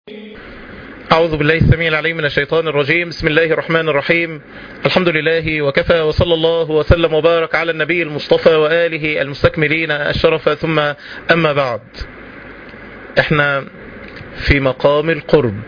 أعوذ بالله السميع العليم من الشيطان الرجيم بسم الله الرحمن الرحيم الحمد لله وكفى وصلى الله وسلم وبارك على النبي المصطفى وآله المستكملين الشرف ثم أما بعد احنا في مقام القرب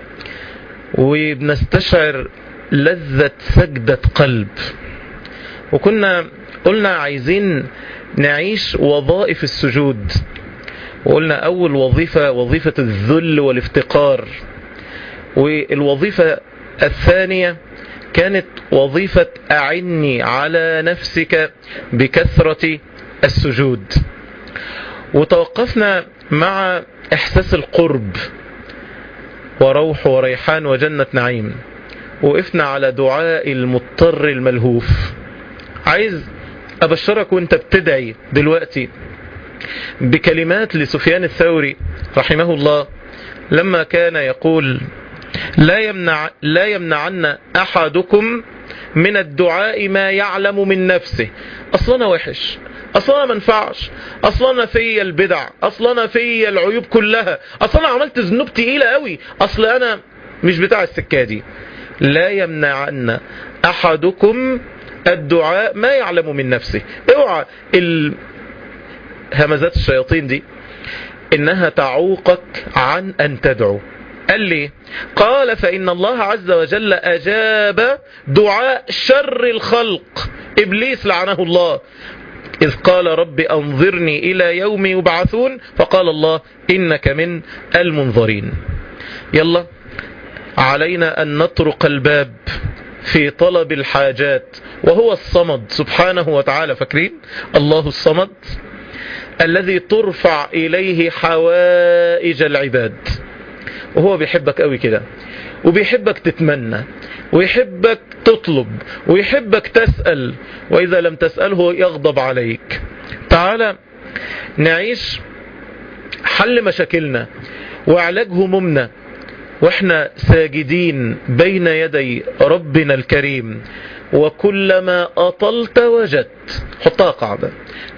وبنستشعر لذة سجدة قلب وكنا قلنا عايزين نعيش وظائف السجود وقلنا أول وظيفة وظيفة الذل والافتقار والوظيفة الثانية كانت وظيفة أعني على نفسك بكثرة السجود وتوقفنا مع إحساس القرب وروح وريحان وجنة نعيم وقفنا على دعاء المضطر الملهوف عايز أبشرك وانت بتدعي دلوقتي بكلمات لسفيان الثوري رحمه الله لما كان يقول لا يمنع لا يمنعن احدكم من الدعاء ما يعلم من نفسه اصلا انا وحش اصلا ما انفعش اصلا انا فيا البدع اصلا انا فيا العيوب كلها اصلا انا عملت ذنوب تقيله قوي اصل انا مش بتاع السكه دي لا يمنعن احدكم الدعاء ما يعلم من نفسه اوعى همزات الشياطين دي انها تعوقك عن ان تدعو قال لي قال فإن الله عز وجل أجاب دعاء شر الخلق إبليس لعنه الله إذ قال رب أنظرني إلى يوم يبعثون فقال الله إنك من المنظرين يلا علينا أن نطرق الباب في طلب الحاجات وهو الصمد سبحانه وتعالى فاكرين الله الصمد الذي ترفع إليه حوائج العباد وهو بيحبك قوي كده وبيحبك تتمنى ويحبك تطلب ويحبك تسأل وإذا لم تسأله يغضب عليك تعالى نعيش حل مشاكلنا وعلاج همومنا واحنا ساجدين بين يدي ربنا الكريم وكلما أطلت وجدت حطها قاعدة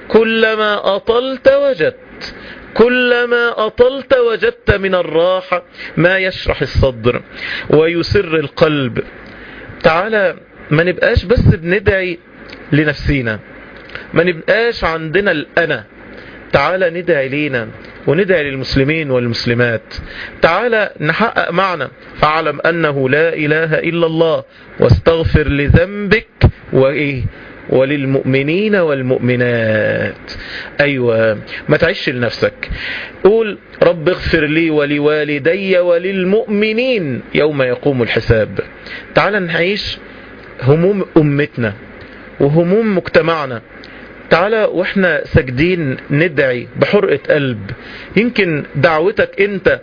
كلما أطلت وجدت كلما أطلت وجدت من الراحة ما يشرح الصدر ويسر القلب تعالى ما نبقاش بس بندعي لنفسينا ما نبقاش عندنا الأنا تعالى ندعي لينا وندعي للمسلمين والمسلمات تعالى نحقق معنا فاعلم أنه لا إله إلا الله واستغفر لذنبك وإيه وللمؤمنين والمؤمنات أيوة ما تعيش لنفسك قول رب اغفر لي ولوالدي وللمؤمنين يوم يقوم الحساب تعال نعيش هموم أمتنا وهموم مجتمعنا تعالى واحنا ساجدين ندعي بحرقة قلب يمكن دعوتك انت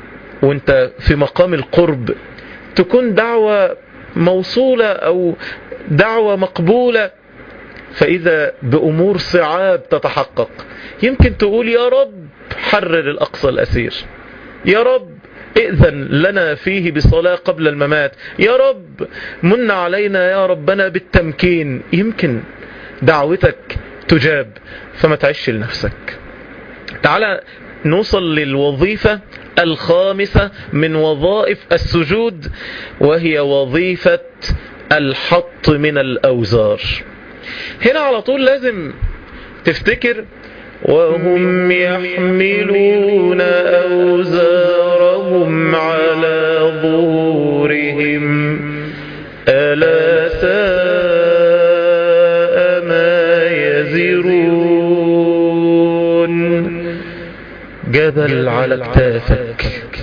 وانت في مقام القرب تكون دعوة موصولة او دعوة مقبولة فإذا بأمور صعاب تتحقق يمكن تقول يا رب حرر الأقصى الأسير يا رب ائذن لنا فيه بصلاة قبل الممات يا رب من علينا يا ربنا بالتمكين يمكن دعوتك تجاب فما تعيش لنفسك تعالى نوصل للوظيفة الخامسة من وظائف السجود وهي وظيفة الحط من الأوزار هنا على طول لازم تفتكر وهم يحملون أوزارهم على ظهورهم ألا ساء ما يزرون جبل على اكتافك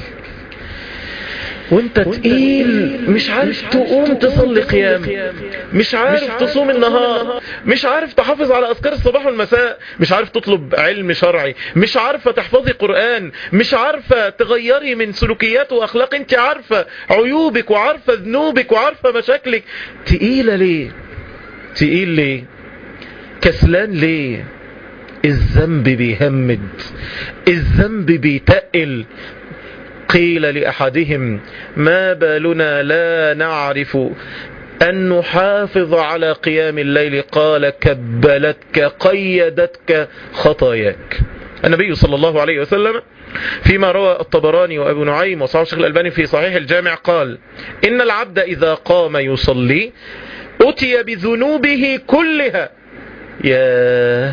وانت تقيل مش عارف تقوم تصلي قيام مش عارف تصوم النهار مش عارف تحافظ على اذكار الصباح والمساء مش عارف تطلب علم شرعي مش عارفه تحفظي قران مش عارفه تغيري من سلوكيات واخلاق انت عارفه عيوبك وعارفه ذنوبك وعارفه مشاكلك تقيله ليه تقيل ليه كسلان ليه الذنب بيهمد الذنب بيتقل قيل لأحدهم ما بالنا لا نعرف أن نحافظ على قيام الليل قال كبلتك قيدتك خطاياك النبي صلى الله عليه وسلم فيما روى الطبراني وابو نعيم وصحاب الشيخ الألباني في صحيح الجامع قال إن العبد إذا قام يصلي أتي بذنوبه كلها يا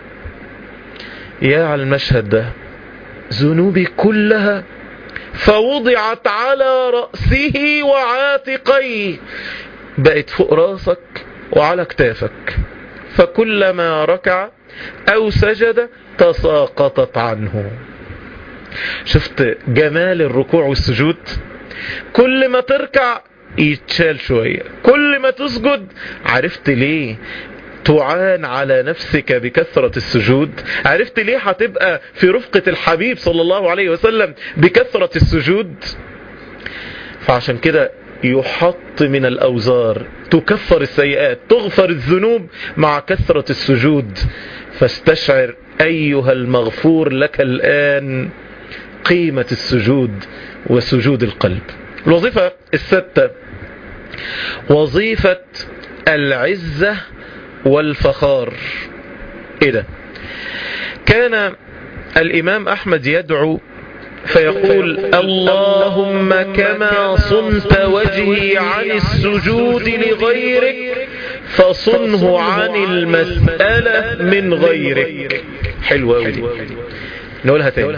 يا على المشهد ده ذنوبي كلها فوضعت على رأسه وعاتقيه بقت فوق راسك وعلى كتافك فكلما ركع أو سجد تساقطت عنه شفت جمال الركوع والسجود كل ما تركع يتشال شوية كل ما تسجد عرفت ليه تعان على نفسك بكثرة السجود عرفت ليه هتبقى في رفقة الحبيب صلى الله عليه وسلم بكثرة السجود فعشان كده يحط من الأوزار تكفر السيئات تغفر الذنوب مع كثرة السجود فاستشعر أيها المغفور لك الآن قيمة السجود وسجود القلب الوظيفة الستة وظيفة العزة والفخار ايه ده كان الامام احمد يدعو فيقول اللهم كما صنت وجهي عن السجود لغيرك فصنه عن المسألة من غيرك حلوة أوي نقولها تاني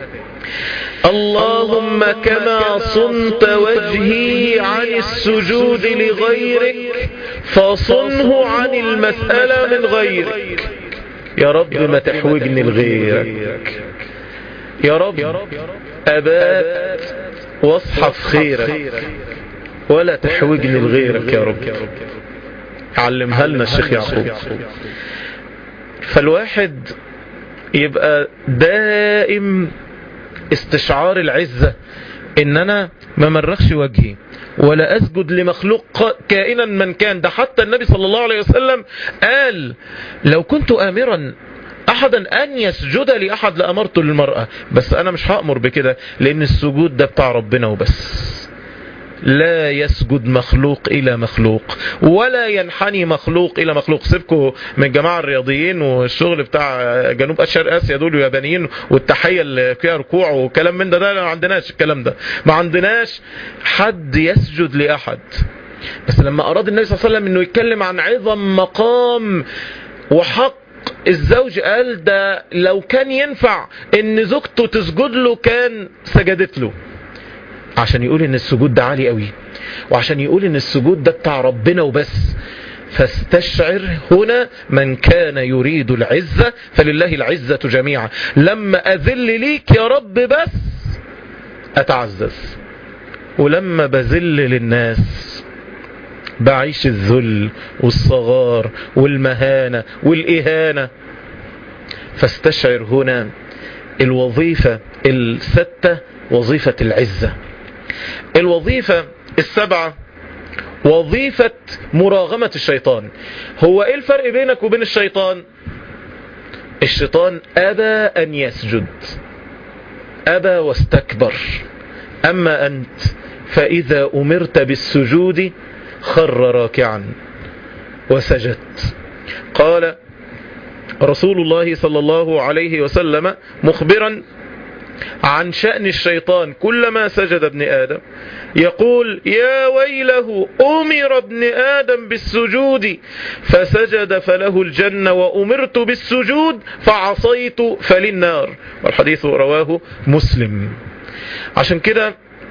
اللهم كما صنت وجهي عن السجود لغيرك فصنه عن المسألة من غيرك يا رب ما تحوجني لغيرك يا رب أبات واصحى في خيرك ولا تحوجني لغيرك يا رب علمها لنا الشيخ يعقوب فالواحد يبقى دائم استشعار العزة ان انا ما مرخش وجهي ولا اسجد لمخلوق كائنا من كان ده حتى النبي صلى الله عليه وسلم قال لو كنت امرا احدا ان يسجد لاحد لامرته للمرأة بس انا مش هأمر بكده لان السجود ده بتاع ربنا وبس لا يسجد مخلوق الى مخلوق ولا ينحني مخلوق الى مخلوق سيبكوا من الجماعه الرياضيين والشغل بتاع جنوب شرق اسيا دول يابانيين والتحيه اللي فيها ركوع وكلام من ده ده ما عندناش الكلام ده ما عندناش حد يسجد لاحد بس لما اراد النبي صلى الله عليه وسلم انه يتكلم عن عظم مقام وحق الزوج قال ده لو كان ينفع ان زوجته تسجد له كان سجدت له عشان يقول ان السجود ده عالي قوي وعشان يقول ان السجود ده بتاع ربنا وبس فاستشعر هنا من كان يريد العزة فلله العزة جميعا لما أذل ليك يا رب بس أتعزز ولما بذل للناس بعيش الذل والصغار والمهانة والإهانة فاستشعر هنا الوظيفة الستة وظيفة العزة الوظيفة السبعة وظيفة مراغمة الشيطان هو ايه الفرق بينك وبين الشيطان الشيطان ابى ان يسجد ابى واستكبر اما انت فاذا امرت بالسجود خر راكعا وسجدت قال رسول الله صلى الله عليه وسلم مخبرا عن شأن الشيطان كلما سجد ابن آدم يقول يا ويله أمر ابن آدم بالسجود فسجد فله الجنة وأمرت بالسجود فعصيت فللنار والحديث رواه مسلم عشان كده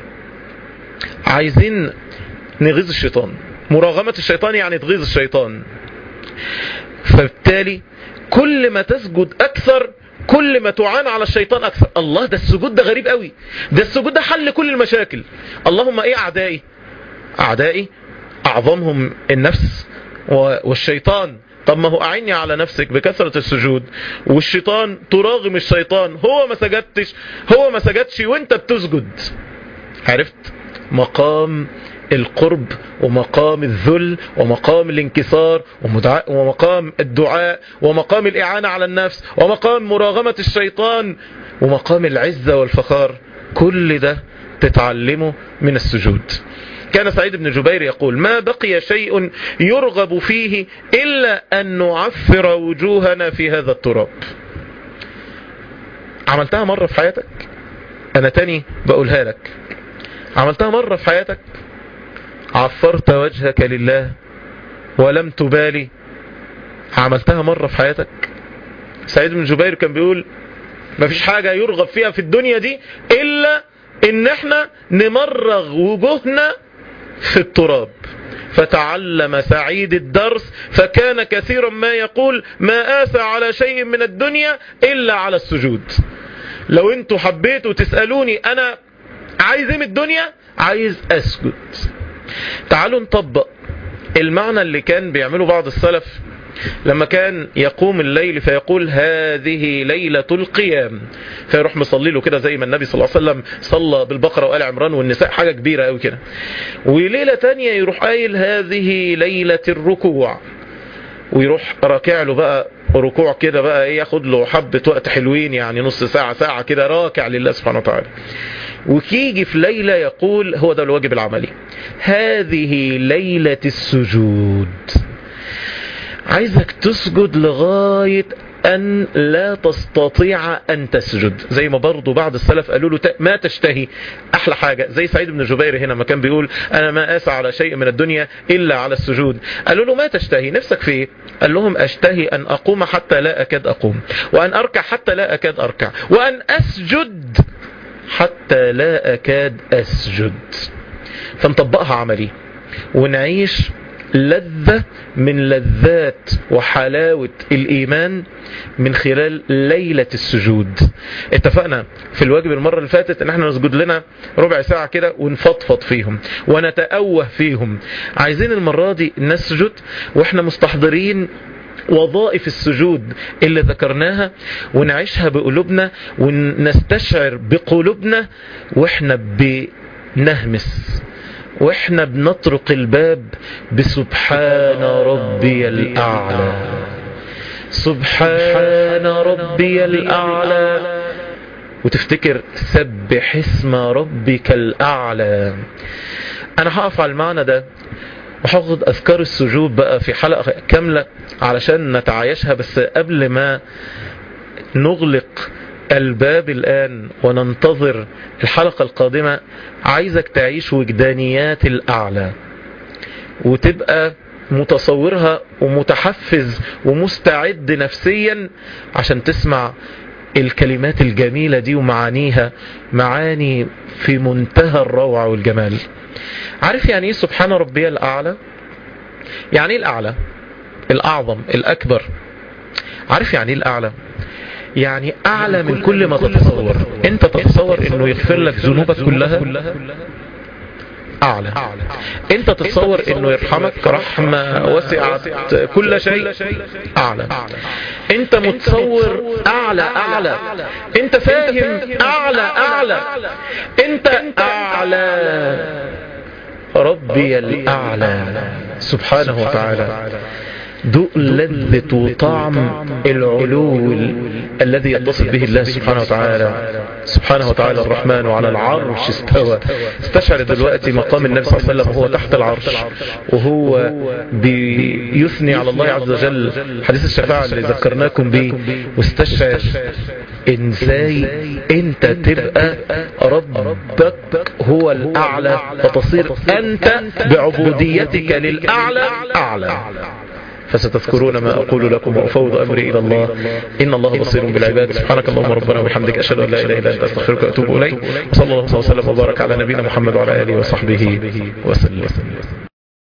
عايزين نغيظ الشيطان مراغمة الشيطان يعني تغيظ الشيطان فبالتالي كل ما تسجد أكثر كل ما تعان على الشيطان أكثر الله ده السجود ده غريب قوي ده السجود ده حل كل المشاكل اللهم ايه أعدائي أعدائي أعظمهم النفس والشيطان طب ما هو أعني على نفسك بكثرة السجود والشيطان تراغم الشيطان هو ما سجدتش هو ما سجدش وانت بتسجد عرفت مقام القرب ومقام الذل ومقام الانكسار ومقام الدعاء ومقام الإعانة على النفس ومقام مراغمة الشيطان ومقام العزة والفخار كل ده تتعلمه من السجود كان سعيد بن جبير يقول ما بقي شيء يرغب فيه إلا أن نعفر وجوهنا في هذا التراب عملتها مرة في حياتك انا تاني بقولها لك عملتها مرة في حياتك عفرت وجهك لله ولم تبالي عملتها مرة في حياتك سعيد بن جبير كان بيقول مفيش حاجة يرغب فيها في الدنيا دي إلا إن احنا نمرغ وجوهنا في التراب فتعلم سعيد الدرس فكان كثيرا ما يقول ما آسى على شيء من الدنيا إلا على السجود لو انتوا حبيتوا تسألوني أنا عايز ايه من الدنيا عايز أسجد تعالوا نطبق المعنى اللي كان بيعمله بعض السلف لما كان يقوم الليل فيقول هذه ليلة القيام فيروح مصلي له كده زي ما النبي صلى الله عليه وسلم صلى بالبقرة وآل عمران والنساء حاجة كبيرة قوي كده وليلة تانية يروح قايل هذه ليلة الركوع ويروح راكع له بقى ركوع كده بقى ايه ياخد له حبة وقت حلوين يعني نص ساعة ساعة كده راكع لله سبحانه وتعالى وكيجي في ليلة يقول هو ده الواجب العملي هذه ليلة السجود عايزك تسجد لغاية أن لا تستطيع أن تسجد زي ما برضو بعض السلف قالوا له ما تشتهي أحلى حاجة زي سعيد بن جبير هنا ما كان بيقول أنا ما أسعى على شيء من الدنيا إلا على السجود قالوا له ما تشتهي نفسك في إيه قال لهم أشتهي أن أقوم حتى لا أكاد أقوم وأن أركع حتى لا أكاد أركع وأن أسجد حتى لا أكاد أسجد فنطبقها عملي ونعيش لذة من لذات وحلاوة الإيمان من خلال ليلة السجود اتفقنا في الواجب المرة اللي فاتت ان احنا نسجد لنا ربع ساعة كده ونفضفض فيهم ونتأوه فيهم عايزين المرة دي نسجد واحنا مستحضرين وظائف السجود اللي ذكرناها ونعيشها بقلوبنا ونستشعر بقلوبنا واحنا بنهمس واحنا بنطرق الباب بسبحان ربي الأعلى سبحان ربي الأعلى وتفتكر سبح اسم ربك الأعلى أنا هقف على المعنى ده وهاخد أذكار السجود بقى في حلقة كاملة علشان نتعايشها بس قبل ما نغلق الباب الآن وننتظر الحلقة القادمة عايزك تعيش وجدانيات الأعلى وتبقى متصورها ومتحفز ومستعد نفسيا عشان تسمع الكلمات الجميلة دي ومعانيها معاني في منتهى الروعة والجمال عارف يعني ايه سبحان ربي الأعلى يعني ايه الأعلى الأعظم الأكبر عارف يعني ايه الأعلى يعني أعلى من كل ما تتصور أنت تتصور أنه يغفر لك ذنوبك كلها أعلى أنت تتصور أنه يرحمك رحمة وسعت كل شيء أعلى أنت متصور أعلى أعلى أنت فاهم أعلى أعلى أنت أعلى ربي الأعلى سبحانه وتعالى ذوق لذة وطعم العلو الذي يتصل به الله سبحانه وتعالى سبحانه وتعالى الرحمن وعلى العرش استوى استشعر دلوقتي مقام النبي صلى الله عليه وسلم وهو تحت العرش وهو بيثني على الله عز وجل حديث الشفاعة اللي ذكرناكم به واستشعر ازاي انت تبقى ربك هو الاعلى فتصير انت بعبوديتك للاعلى اعلى فستذكرون ما أقول لكم وأفوض أمري إلى الله إن الله بصير بالعباد سبحانك اللهم ربنا وبحمدك أشهد أن لا إله إلا أنت أستغفرك وأتوب إليك وصلى الله وسلم وبارك على نبينا محمد وعلى آله وصحبه وسلم